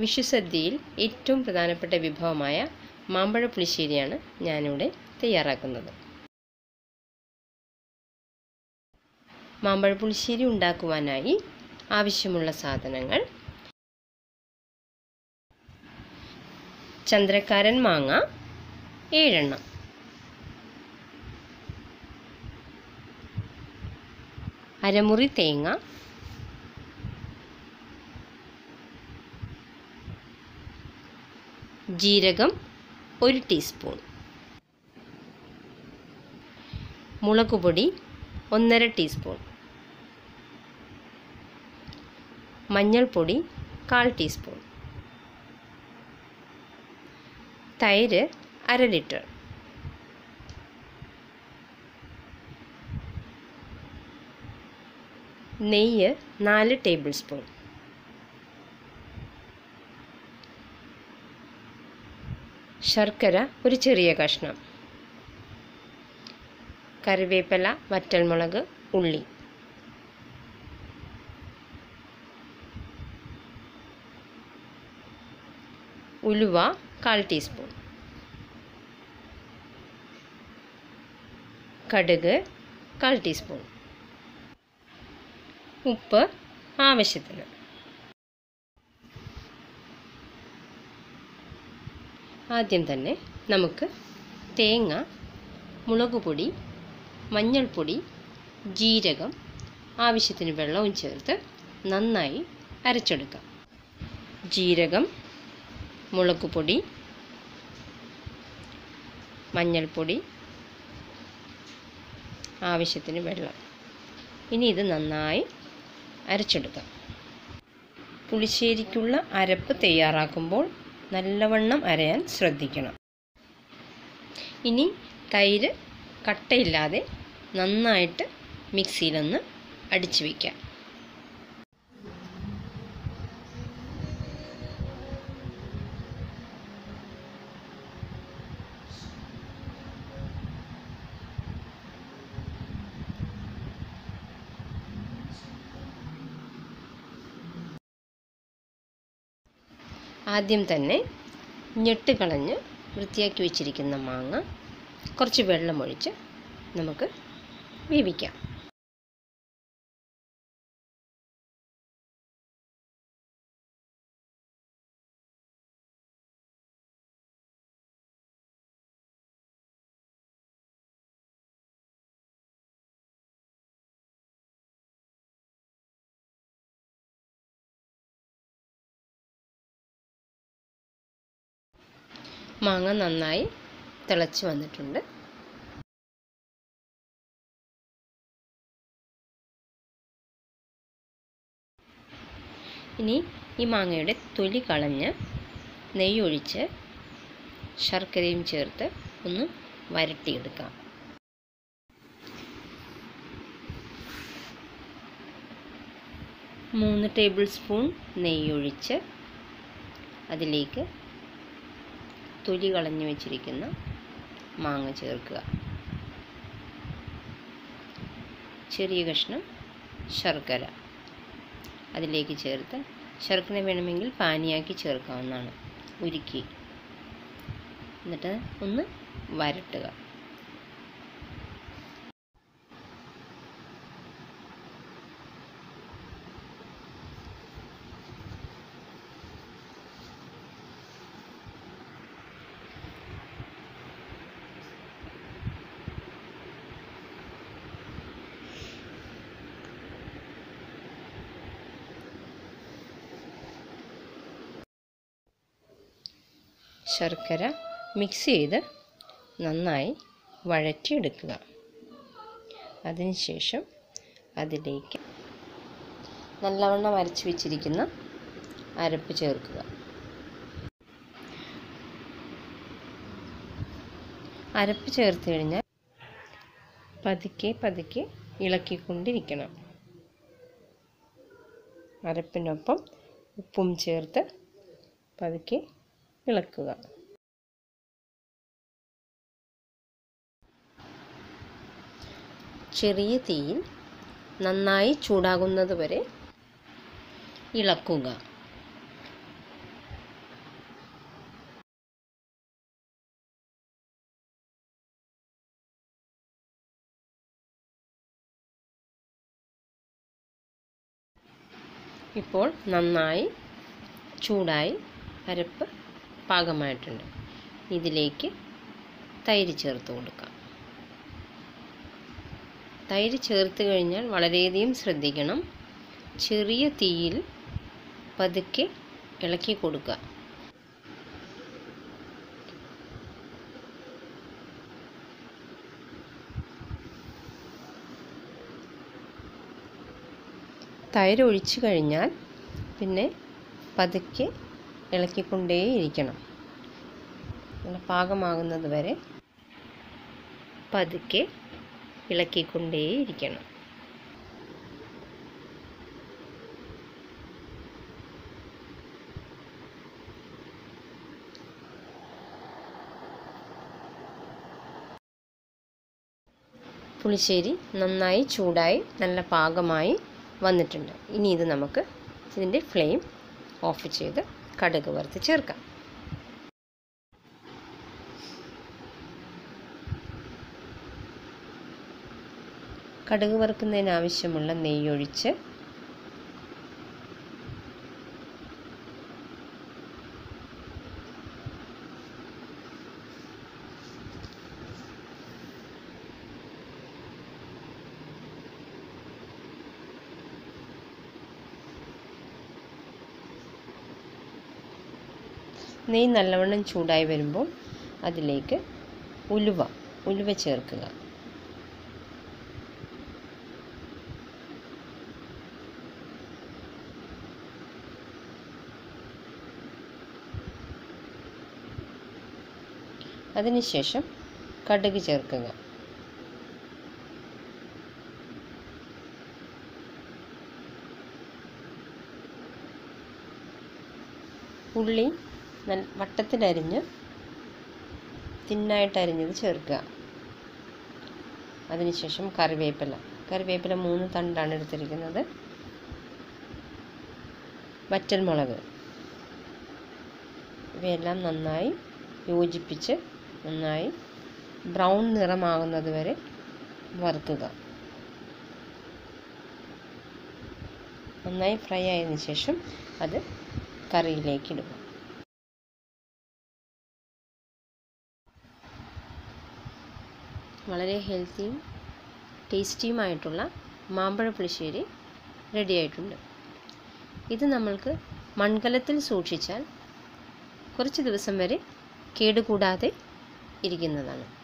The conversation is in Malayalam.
വിഷുസദ്യയിൽ ഏറ്റവും പ്രധാനപ്പെട്ട വിഭവമായ മാമ്പഴ പുളിശ്ശേരിയാണ് ഞാനിവിടെ തയ്യാറാക്കുന്നത് മാമ്പഴ പുളിശ്ശേരി ഉണ്ടാക്കുവാനായി ആവശ്യമുള്ള സാധനങ്ങൾ ചന്ദ്രക്കാരൻ മാങ്ങ ഏഴെണ്ണം അരമുറി തേങ്ങ ജീരകം ഒരു ടീസ്പൂൺ മുളക് പൊടി ഒന്നര ടീസ്പൂൺ മഞ്ഞൾപ്പൊടി കാൽ ടീസ്പൂൺ തൈര് അര ലിറ്റർ നെയ്യ് നാല് ടേബിൾ സ്പൂൺ ശർക്കര ഒരു ചെറിയ കഷ്ണം കറിവേപ്പില വറ്റൽമുളക് ഉള്ളി ഉലുവ കാൽ ടീസ്പൂൺ കടുക് കാൽ ടീസ്പൂൺ ഉപ്പ് ആവശ്യത്തിന് ആദ്യം തന്നെ നമുക്ക് തേങ്ങ മുളക് പൊടി മഞ്ഞൾപ്പൊടി ജീരകം ആവശ്യത്തിന് വെള്ളവും ചേർത്ത് നന്നായി അരച്ചെടുക്കാം ജീരകം മുളക് പൊടി മഞ്ഞൾപ്പൊടി ആവശ്യത്തിന് വെള്ളം ഇനി ഇത് നന്നായി അരച്ചെടുക്കാം പുളിശ്ശേരിക്കുള്ള അരപ്പ് തയ്യാറാക്കുമ്പോൾ നല്ലവണ്ണം അരയാൻ ശ്രദ്ധിക്കണം ഇനി തൈര് കട്ടയില്ലാതെ നന്നായിട്ട് മിക്സിയിലൊന്ന് അടിച്ചു വയ്ക്കാം ആദ്യം തന്നെ ഞെട്ട് കളഞ്ഞ് വൃത്തിയാക്കി വെച്ചിരിക്കുന്ന മാങ്ങ കുറച്ച് വെള്ളമൊഴിച്ച് നമുക്ക് വേവിക്കാം മാങ്ങ നന്നായി തിളച്ച് വന്നിട്ടുണ്ട് ഇനി ഈ മാങ്ങയുടെ തൊലി കളഞ്ഞ് നെയ്യൊഴിച്ച് ശർക്കരയും ചേർത്ത് ഒന്ന് വരട്ടിയെടുക്കാം മൂന്ന് ടേബിൾ സ്പൂൺ നെയ്യൊഴിച്ച് അതിലേക്ക് തൊലി കളഞ്ഞു വെച്ചിരിക്കുന്ന മാങ്ങ ചേർക്കുക ചെറിയ കഷ്ണം ശർക്കര അതിലേക്ക് ചേർത്ത് ശർക്കര വേണമെങ്കിൽ പാനിയാക്കി ചേർക്കാവുന്നതാണ് ഉരുക്കി എന്നിട്ട് ഒന്ന് വരട്ടുക ശർക്കര മിക്സ് ചെയ്ത് നന്നായി വഴറ്റിയെടുക്കുക അതിനുശേഷം അതിലേക്ക് നല്ലവണ്ണം അരച്ച് വെച്ചിരിക്കുന്ന അരപ്പ് ചേർക്കുക അരപ്പ് ചേർത്ത് കഴിഞ്ഞാൽ പതുക്കെ പതുക്കെ ഇളക്കിക്കൊണ്ടിരിക്കണം അരപ്പിനൊപ്പം ഉപ്പും ചേർത്ത് പതുക്കെ ഇളക്കുക ചെറിയ തീയിൽ നന്നായി ചൂടാകുന്നത് വരെ ഇളക്കുക ഇപ്പോൾ നന്നായി ചൂടായി അരപ്പ് പാകമായിട്ടുണ്ട് ഇതിലേക്ക് തൈര് ചേർത്ത് കൊടുക്കാം തൈര് ചേർത്ത് കഴിഞ്ഞാൽ വളരെയധികം ശ്രദ്ധിക്കണം ചെറിയ തീയിൽ പതുക്കെ ഇളക്കി കൊടുക്കുക തൈര് ഒഴിച്ചു കഴിഞ്ഞാൽ പിന്നെ പതുക്കെ ഇളക്കിക്കൊണ്ടേയിരിക്കണം നല്ല പാകമാകുന്നത് വരെ പതുക്കെ ഇളക്കിക്കൊണ്ടേയിരിക്കണം പുളിശ്ശേരി നന്നായി ചൂടായി നല്ല പാകമായി വന്നിട്ടുണ്ട് ഇനി ഇത് നമുക്ക് ഇതിൻ്റെ ഫ്ലെയിം ഓഫ് ചെയ്ത് കടുക് വറുത്ത് ചേർക്കാം കടുക് വറുക്കുന്നതിന് ആവശ്യമുള്ള നെയ്യൊഴിച്ച് നെയ്യ് നല്ലവണ്ണം ചൂടായി വരുമ്പോൾ അതിലേക്ക് ഉലുവ ഉലുവ ചേർക്കുക അതിനുശേഷം കടുക് ചേർക്കുക ഉള്ളി നല്ല വട്ടത്തിലരിഞ്ഞ് തിന്നായിട്ട് അരിഞ്ഞത് ചേർക്കുക അതിനുശേഷം കറിവേപ്പില കറിവേപ്പില മൂന്ന് തണ്ടാണ് എടുത്തിരിക്കുന്നത് വറ്റൽമുളക് ഇവയെല്ലാം നന്നായി യോജിപ്പിച്ച് നന്നായി ബ്രൗൺ നിറമാകുന്നത് വരെ വറുക്കുക നന്നായി ഫ്രൈ ആയതിനു ശേഷം അത് കറിയിലേക്ക് ഇടുക വളരെ ഹെൽത്തിയും ടേസ്റ്റിയുമായിട്ടുള്ള മാമ്പഴ പുളിശ്ശേരി റെഡി ആയിട്ടുണ്ട് ഇത് നമ്മൾക്ക് മൺകലത്തിൽ സൂക്ഷിച്ചാൽ കുറച്ച് ദിവസം വരെ കേടുകൂടാതെ ഇരിക്കുന്നതാണ്